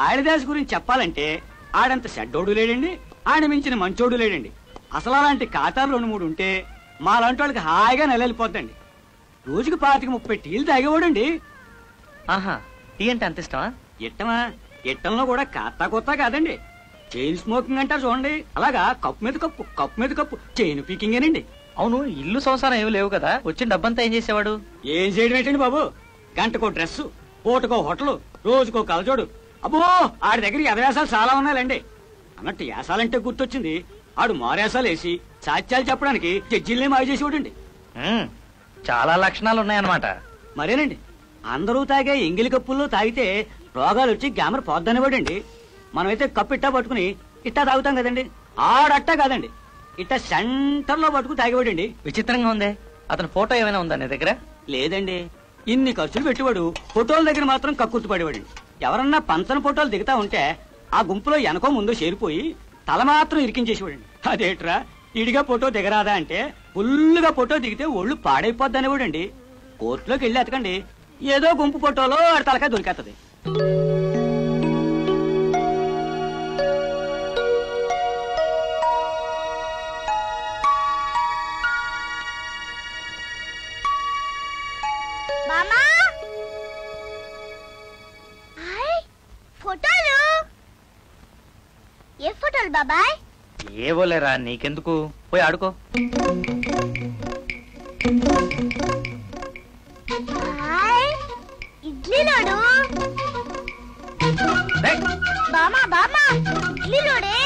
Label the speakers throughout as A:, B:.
A: కాళిదాస్ గురించి చెప్పాలంటే ఆడంత షడ్డోడు లేడండి ఆడ మించిన మంచోడు లేడండి అసలు అలాంటి ఖాతాలు రెండు మూడు ఉంటే మా లాంటి వాళ్ళకి హాయిగా నెలలిపోద్దండి రోజుకి పాతిక ముప్పై టీలు తాగేవాడండి
B: ఆహా టీ అంటే అంత ఇష్టమా
A: ఇట్టమా ఇట్టంలో కూడా కాస్తా కొత్త కాదండి చైన్ స్మోకింగ్ అంటారు చూడండి అలాగా కప్పు మీద కప్పు కప్పు మీద కప్పు చైన్ పీకింగేనండి
B: అవును ఇల్లు సంసారం ఏమి లేవు కదా వచ్చిన డబ్బంతా ఏం చేసేవాడు
A: ఏం చేయడం ఏంటండి బాబు గంటకో డ్రెస్సు పూటకో హోటల్ రోజుకో కలజోడు అబ్బో ఆడి దగ్గర యథవేశాలు చాలా ఉన్నాయండి అన్నట్టు యాసాలంటే గుర్తొచ్చింది ఆడు మారేసాలు వేసి సాత్యాలు చెప్పడానికి జడ్జిల్నే మాయ చేసేవాడండి
B: ఉమ్, చాలా లక్షణాలు ఉన్నాయన్నమాట
A: మరేనండి అందరూ తాగే ఎంగిలి కప్పుల్లో తాగితే రోగాలు వచ్చి గ్యామర్ పోద్దనేవాడండి మనమైతే కప్పు ఇట్టా పట్టుకుని ఇట్టా తాగుతాం కదండి ఆడట్టా కాదండి ఇట్టా సెంటర్ లో పట్టుకుని తాగేవాడండి
B: విచిత్రంగా ఉందే అతని ఫోటో ఏమైనా ఉందా నీ దగ్గర
A: లేదండి ఇన్ని ఖర్చులు పెట్టేవాడు ఫోటోల దగ్గర మాత్రం కక్కుర్తి పడేవాడండి ఎవరన్నా పంచన ఫోటోలు దిగుతా ఉంటే ఆ గుంపులో వెనకో ముందో చేరిపోయి తల మాత్రం ఇరికించేసేవాడండి అదేట్రా ఇడిగా ఫోటో దిగరాదా అంటే ఫుల్లుగా ఫోటో దిగితే ఒళ్ళు పాడైపోద్ది అనేవాడండి కోర్టులోకి వెళ్ళి ఎతకండి ఏదో గుంపు ఫోటోలో ఆడ తలకాయ దొరికేస్తుంది
C: మామా హాయ్ ఫోటోలు ఏ ఫోటోలు బాబాయ్
B: ఏవోలేరా నీకెందుకు పోయి ఆడుకో
C: హాయ్ ఇడ్లీ లోడు
B: రేయ్,
C: బామా బామా ఇడ్లీ లోడే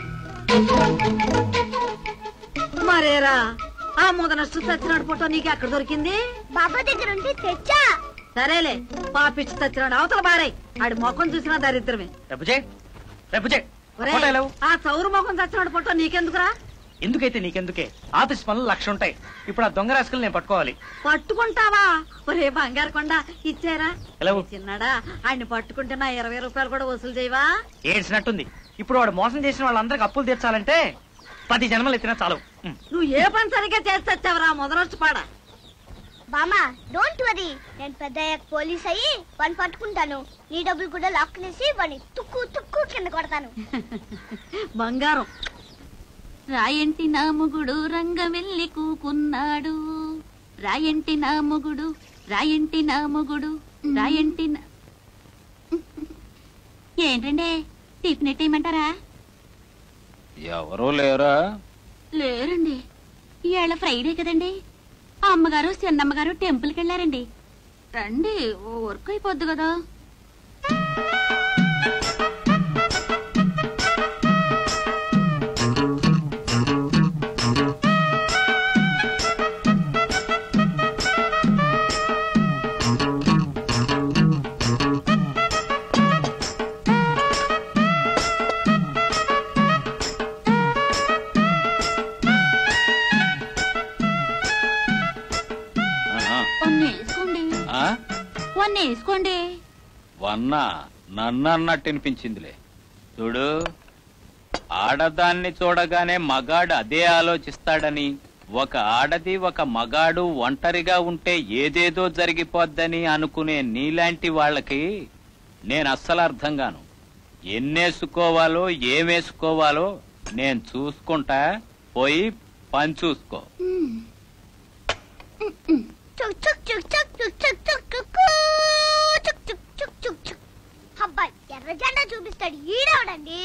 D: మరేరా ఆ ముదనష్టు సత్యనాడు ఫోటో నీకు ఎక్కడ దొరికింది
C: బాబా దగ్గర ఉంటే తెచ్చా
D: సరేలే పాపిచ్చి సత్యనాడు అవతల బారాయ్ ఆడి ముఖం చూసినా దరిద్రమే
B: రేపు చేయి రేపు చేయి
D: ఒరేయ్,
B: ఫోటో లేవు
D: ఆ చౌరు ముఖం సత్యనాడు ఫోటో నీకెందుకురా
B: ఎందుకైతే నీకెందుకే ఆఫీస్ పనులు లక్ష ఉంటాయి ఇప్పుడు ఆ దొంగ రాసుకులు నేను పట్టుకోవాలి
D: పట్టుకుంటావా ఒరే బంగారు కొండ ఇచ్చారా
B: ఎలా
D: ఏ చిన్నాడా ఆయన్ని పట్టుకుంటే నా ఇరవై రూపాయలు కూడా వసూలు చేయవా
B: ఏడ్చినట్టుంది ఇప్పుడు వాడు మోసం చేసిన వాళ్ళందరికి అప్పులు తీర్చాలంటే పది జన్మలు ఎత్తినా చాలు ఉమ్.
D: నువ్వు ఏ పని సరిగ్గా చేసి తెచ్చావరా మొదలొచ్చు పాడ
C: బామా డోంట్ వరీ నేను పెద్ద అయ్యాక పోలీస్ అయ్యి వాడిని పట్టుకుంటాను నీ డబ్బులు కూడా లాక్కునేసి వాడిని తుక్కు తుక్కు కింద కొడతాను
D: బంగారం
E: రాయంటి నా మొగుడు రంగవెల్లి కూకున్నాడు రాయంటి నా మొగుడు రాయంటి నా మొగుడు రాయంటి నా ఏంటండి టిఫిన్ ఎట్టేయమంటారా
F: ఎవరూ లేరా
E: లేరండి ఇవాళ ఫ్రైడే కదండి అమ్మగారు చిన్నమ్మగారు టెంపుల్కి వెళ్ళారండి రండి ఓ వర్క్ అయిపోద్ది కదా
F: ఆహా.
E: వన్ వేసుకోండి
F: ఆ?
E: వన్ వేసుకోండి
F: వన్న నన్ను అన్నట్టు వినిపించిందిలే చూడు ఆడదాన్ని చూడగానే మగాడు అదే ఆలోచిస్తాడని ఒక ఆడది ఒక మగాడు ఒంటరిగా ఉంటే ఏదేదో జరిగిపోద్దని అనుకునే నీలాంటి వాళ్ళకి నేను అస్సలు అర్థం గాను ఎన్నేసుకోవాలో ఏమేసుకోవాలో నేను చూసుకుంటా పోయి పని చూసుకో
C: చుక్ చుక్ చుక్ చుక్ చుక్ చుక్ చుక్ చుక్ కు. చుక్ చుక్ చుక్ చుక్ చుక్ అబ్బాయి ఎర్ర జెండా చూపిస్తాడు ఈడవడండి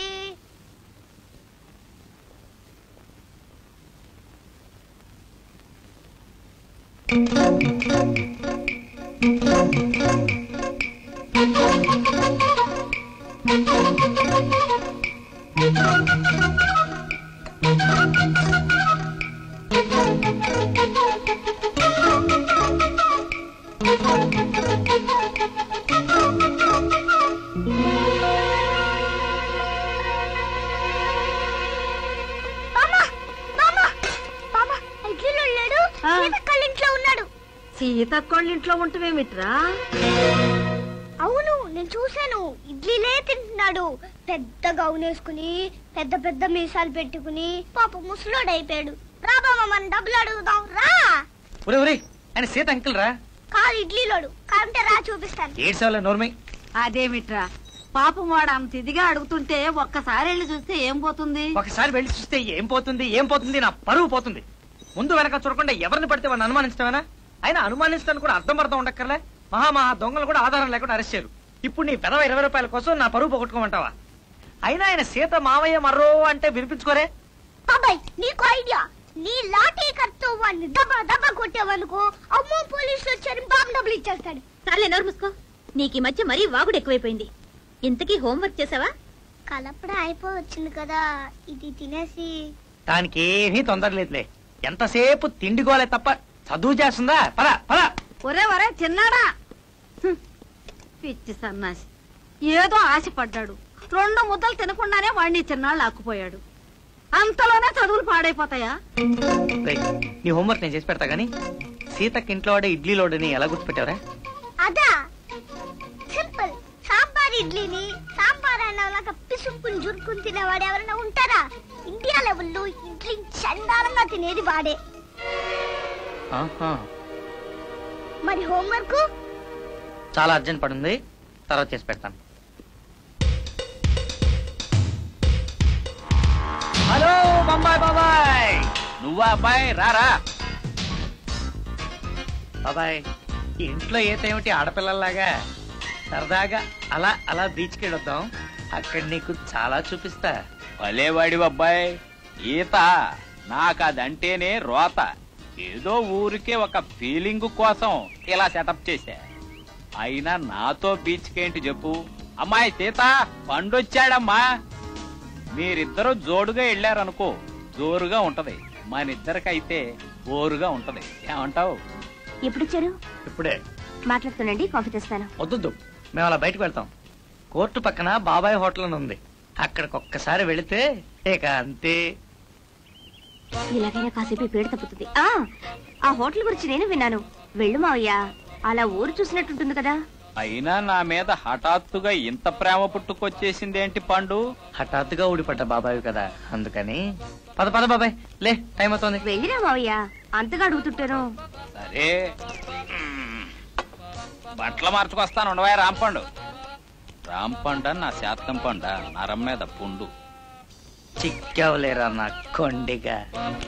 C: బామ్మ బామ్మ బామ్మ ఇడ్లీలో లేడు
D: ఆ.
C: సీతక్కళ్ళ ఇంట్లో ఉన్నాడు
D: సీతక్కోళ్ళ ఇంట్లో ఉంటవేమిట్రా
C: అవును నేను చూశాను ఇడ్లీలే తింటున్నాడు పెద్ద గౌన్ వేసుకుని పెద్ద పెద్ద మీసాలు పెట్టుకుని పాప ముసలోడు అయిపోయాడు రా బామ్మ మనం డబ్బులు అడుగుదాం రా
B: ఒరే ఒరే ఆయన సీత అంకుల్ రా
C: కాదు ఇడ్లీలోడు కాంటే రా చూపిస్తాను
B: ఏడ్సేవాళ్ళ నోర్మై
D: అదేమిట్రా పాపం వాడు అంత ఇదిగా అడుగుతుంటే ఒక్కసారి వెళ్ళి చూస్తే ఏం పోతుంది
B: ఒకసారి వెళ్ళి చూస్తే ఏం పోతుంది ఏం పోతుంది నా పరువు పోతుంది ముందు వెనక చూడకుండా ఎవరిని పడితే వాడిని అనుమానిస్తామేనా అయినా అనుమానిస్తాను కూడా అర్థం అర్థం ఉండక్కర్లే మహా మహా దొంగలు కూడా ఆధారం లేకుండా అరెస్ట్ చేయరు ఇప్పుడు నీ పెదవ ఇరవై రూపాయల కోసం నా పరువు పోగొట్టుకోమంటావా అయినా ఆయన సీత మావయ్య మర్రో అంటే వినిపించుకోరే
C: బాబాయ్ నీకు ఐడియా నీ లాఠీ కత్తో వాడిని దబా దబా కొట్టావనుకో అమ్మో పోలీసులు వచ్చారు బాబు డబ్బులు ఇచ్చేస్తాడు
E: సర్లే నోరు మూసుకో నీకు ఈ మధ్య మరీ వాగుడు ఎక్కువైపోయింది ఇంతకీ హోంవర్క్ చేసావా
C: కలపడ అయిపోవచ్చింది కదా ఇది తినేసి
B: దానికి ఏమీ తొందర లేదులే ఎంతసేపు తిండిగోలే తప్ప చదువు చేస్తుందా పద పద
D: ఒరే ఒరే చిన్నాడా హ్మ్. పిచ్చి సన్నాసి ఏదో ఆశపడ్డాడు రెండు ముద్దలు తినకుండానే వాడిని చిన్నాళ్ళు ఆకుపోయాడు అంతలోనే చదువులు పాడైపోతాయా
B: రేయ్, నీ హోంవర్క్ నేను చేసి పెడతా గానీ సీతకి ఇంట్లో వాడే ఇడ్లీ లోడని ఎలా గుర్తుపెట్టావరా
C: అదా సింపుల్ సాంబార్ ఇడ్లీని సాంబార్ అన్నలాగా పిసుక్కుని జురుకుని తినేవాడు ఎవరైనా ఉంటారా ఇండియా లెవెల్లో ఇడ్లీ చండాలంగా తినేది వాడే
B: ఆహా.
C: మరి హోంవర్క్
B: చాలా అర్జెంట్ పడుంది తర్వాత చేసి పెడతాను హలో బొంబాయ్ బాబాయ్
F: నువ్వా అబ్బాయి రారా
B: బాబాయ్ ఈ ఇంట్లో ఏతేమిటి ఆడపిల్లల్లాగా సరదాగా అలా అలా బీచ్కి వెళ్ళొద్దాం అక్కడ నీకు చాలా చూపిస్తా
F: భలేవాడి అబ్బాయి ఈత నాకు అదంటేనే రోత ఏదో ఊరికే ఒక ఫీలింగ్ కోసం ఇలా సెటప్ చేశా అయినా నాతో బీచ్కేంటి చెప్పు అమ్మాయి సీత పండొచ్చాడమ్మా మీరిద్దరూ జోడుగా వెళ్ళారనుకో జోరుగా ఉంటది మనిద్దరికైతే ఓరుగా ఉంటది ఏమంటావు
E: ఎప్పుడొచ్చారు
B: ఇప్పుడే
E: మాట్లాడుతుండండి కాఫీ తెస్తాను
B: వద్దు మేము అలా బయటకు వెళ్తాం కోర్టు పక్కన బాబాయ్ హోటల్ అని ఉంది అక్కడికి ఒక్కసారి వెళితే ఇక అంతే
E: ఇలాగైనా కాసేపు ఈ పేరు తప్పుతుంది ఆ ఆ హోటల్ గురించి నేను విన్నాను వెళ్ళు మావయ్య అలా ఊరు చూసినట్టుంటుంది కదా
F: అయినా నా మీద హఠాత్తుగా ఇంత ప్రేమ పుట్టుకొచ్చేసిందేంటి పండు
B: హఠాత్తుగా ఊడిపడ్డ బాబాయ్ కదా అందుకని పద పద బాబాయ్ లే టైం అవుతుంది
E: వెళ్ళిరా మావయ్య అంతగా అడుగుతుంటాను
F: సరే మ్మ్. బట్టలు మార్చుకొస్తాను ఉండవా రాంపండు రాంపండ నా శాతం పండ నరం మీద పుండు
B: చిక్కవలేరా నా కొండిగా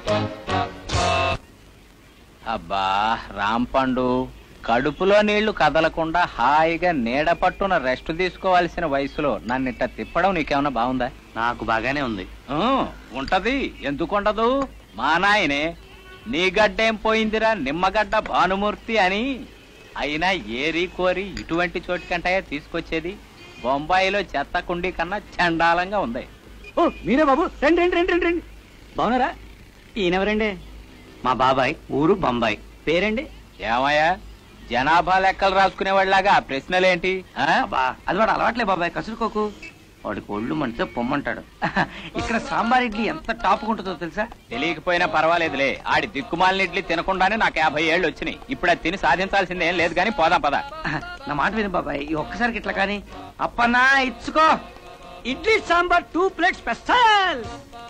F: అబ్బా రాంపండు కడుపులో నీళ్లు కదలకుండా హాయిగా నీడ పట్టున రెస్ట్ తీసుకోవాల్సిన వయసులో నన్నిట్ట తిప్పడం నీకేమన్నా బాగుందా
B: నాకు బాగానే ఉంది
F: ఊ, ఉంటది ఎందుకుండదు మా నాయనే నీ గడ్డేం పోయిందిరా నిమ్మగడ్డ భానుమూర్తి అని అయినా ఏరి కోరి ఇటువంటి చోటికంటే తీసుకొచ్చేది బొంబాయిలో చెత్త కుండీ కన్నా చండాలంగా ఉంది
A: ఓ మీరే బాబు రండి రండి రండి రండి రండి బాగున్నారా ఈయనెవరండి
B: మా బాబాయ్ ఊరు బొంబాయి
A: పేరండి
F: ఏమయ్యా జనాభా లెక్కలు రాసుకునేవాళ్ళలాగా ఆ ప్రశ్నలేంటి ఆ?
B: అబ్బా అది వాడు అలవాట్లే బాబాయ్ కసురుకోకు వాడికి ఒళ్ళు మంచితే పొమ్మంటాడు ఇక్కడ సాంబార్ ఇడ్లీ ఎంత టాప్ ఉంటుందో తెలుసా
F: తెలియకపోయినా పర్వాలేదులే ఆడి దిక్కుమాలిన ఇడ్లీ తినకుండానే నాకు యాభై ఏళ్ళు వచ్చినాయి ఇప్పుడు అది తిని సాధించాల్సిందేం లేదు కానీ పోదాం పద
B: నా మాట విను బాబాయ్ ఈ ఒక్కసారికి ఇట్లా కానీ అప్పన్నా ఇచ్చుకో
A: idli sambar two plate special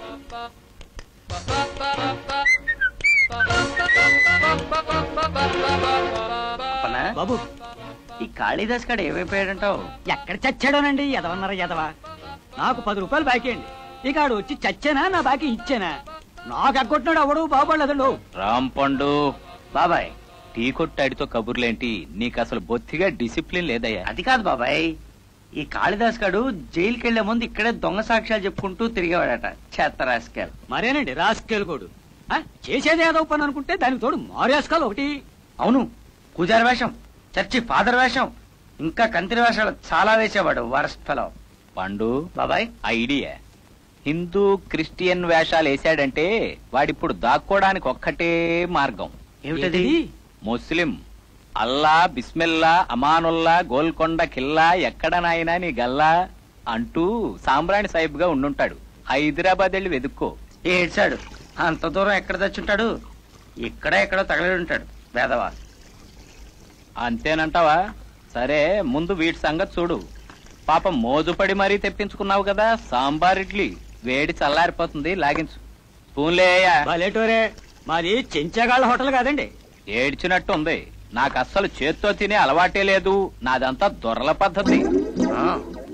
B: అప్పన్నా
A: బాబు
B: ఈ కాళీదాస్ కాడ ఏమైపోయాడంటావు
A: ఎక్కడ చచ్చాడోనండి ఎదవన్నారా ఎదవ నాకు పది రూపాయలు బాకీ అండి ఇక ఆడు వచ్చి చచ్చానా నా బాకీ ఇచ్చానా నాకు ఎగ్గొట్టినాడు అవడు బాగుపడలేదండు
F: రాంపండు
B: బాబాయ్
F: టీ కొట్టాడితో కబుర్లేంటి నీకు అసలు బొత్తిగా డిసిప్లిన్ లేదయ్యా
B: అది కాదు బాబాయ్ ఈ కాళిదాస్ గాడు జైలుకి వెళ్లే ముందు ఇక్కడే దొంగ సాక్ష్యాలు చెప్పుకుంటూ తిరిగేవాడట చెత్త రాసుకెళ్ళి
A: మరేనండి రాసుకెళ్ళకోడు చేసేది ఏదో పని అనుకుంటే దానికి తోడు మారేసుకోవాలి ఒకటి
B: అవును పూజారి వేషం చర్చి ఫాదర్ వేషం ఇంకా కంతిరి వేషాలు చాలా వేసేవాడు వరస్ట్ ఫెలో
F: పండు
B: బాబాయ్
F: ఐడియా హిందూ క్రిస్టియన్ వేషాలు వేసాడంటే వాడిప్పుడు దాక్కోడానికి ఒక్కటే మార్గం
B: ఏమిటది
A: ఏంటిది?
F: ముస్లిం అల్లా బిస్మిల్లా అమానుల్లా గోల్కొండ కిల్లా ఎక్కడ నాయనా నీ గల్లా అంటూ సాంబ్రాణి సాహిబ్ గా ఉండుంటాడు హైదరాబాద్ వెళ్ళి వెతుక్కో
B: ఏడ్చాడు అంత దూరం ఎక్కడ తెచ్చుంటాడు ఇక్కడ ఎక్కడో తగలడి ఉంటాడు వేదవా
F: అంతేనంటావా సరే ముందు వీటి సంగతి చూడు పాపం మోజుపడి మరీ తెప్పించుకున్నావు కదా సాంబార్ ఇడ్లీ వేడి చల్లారిపోతుంది లాగించు స్పూన్లేయ్యా
A: భలేటోరే మాది చెంచాగాళ్ళ హోటల్ కాదండి
F: ఏడ్చినట్టు ఉంది నాకు అస్సలు చేత్తో తినే అలవాటే లేదు నాదంతా దొరల పద్ధతి
B: ఆ,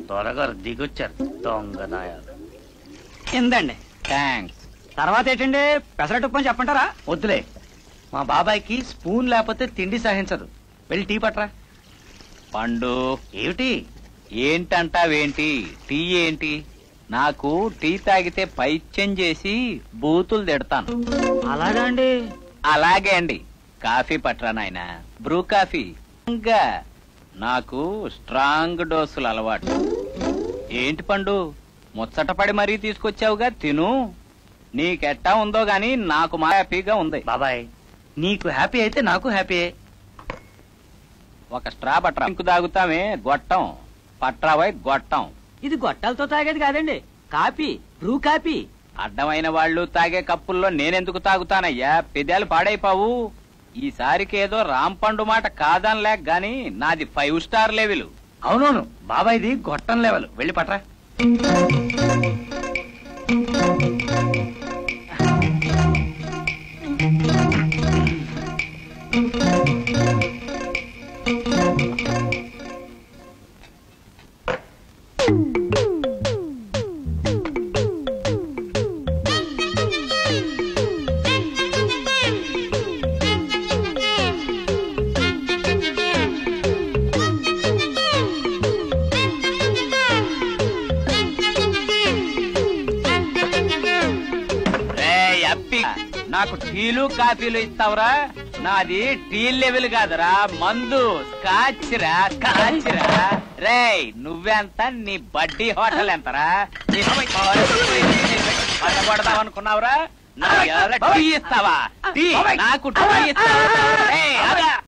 B: త్వరగారు దిగొచ్చారు దొంగ నాయాలు
A: ఇందండి
F: థ్యాంక్స్
A: తర్వాత ఏంటండి పెసరట్టు అని చెప్పంటారా
B: వద్దులే మా బాబాయ్కి స్పూన్ లేకపోతే తిండి సహించదు వెళ్ళి టీ పట్రా
F: పండు
B: ఏమిటి
F: ఏంటంటావేంటి టీ ఏంటి నాకు టీ తాగితే పైత్యం చేసి బూతులు తిడతాను
A: అలాగా అండి
F: అలాగే అండి కాఫీ పట్రా నాయన బ్రూ కాఫీ ఇంకా నాకు స్ట్రాంగ్ డోసులు అలవాటు ఏంటి పండు ముచ్చటపడి మరీ తీసుకొచ్చావుగా తిను నీకెట్టా ఉందో గాని నాకు మా హ్యాపీగా ఉంది
B: బాబాయ్ నీకు హ్యాపీ అయితే నాకు హ్యాపీ
F: ఒక స్ట్రా పట్రా ఇంకు తాగుతామే గొట్టం పట్రావై గొట్టం
A: ఇది గొట్టాలతో తాగేది కాదండి కాపీ బ్రూ కాపీ
F: అడ్డమైన వాళ్ళు తాగే కప్పుల్లో నేనెందుకు తాగుతానయ్యా పెదాలు పాడైపోవు ఈసారికి ఏదో రాంపండు మాట కాదనలేక గాని నాది ఫైవ్ స్టార్ లెవెల్
B: అవునవును బాబాయ్ది గొట్టం లెవెల్ వెళ్ళి పట్రా
F: రేయ్ అప్పి నాకు టీలు కాఫీలు ఇస్తావురా నాది టీ లెవెల్ కాదురా మందు స్కాచ్ రా స్కాచ్ రా రేయ్ నువ్వెంత నీ బడ్డీ హోటల్ ఎంతరా పడగొడదాం అనుకున్నావురా నాకు ఎవరో టీ ఇస్తావా టీ నాకు టీ ఇస్తావా రేయ్, ఆగా.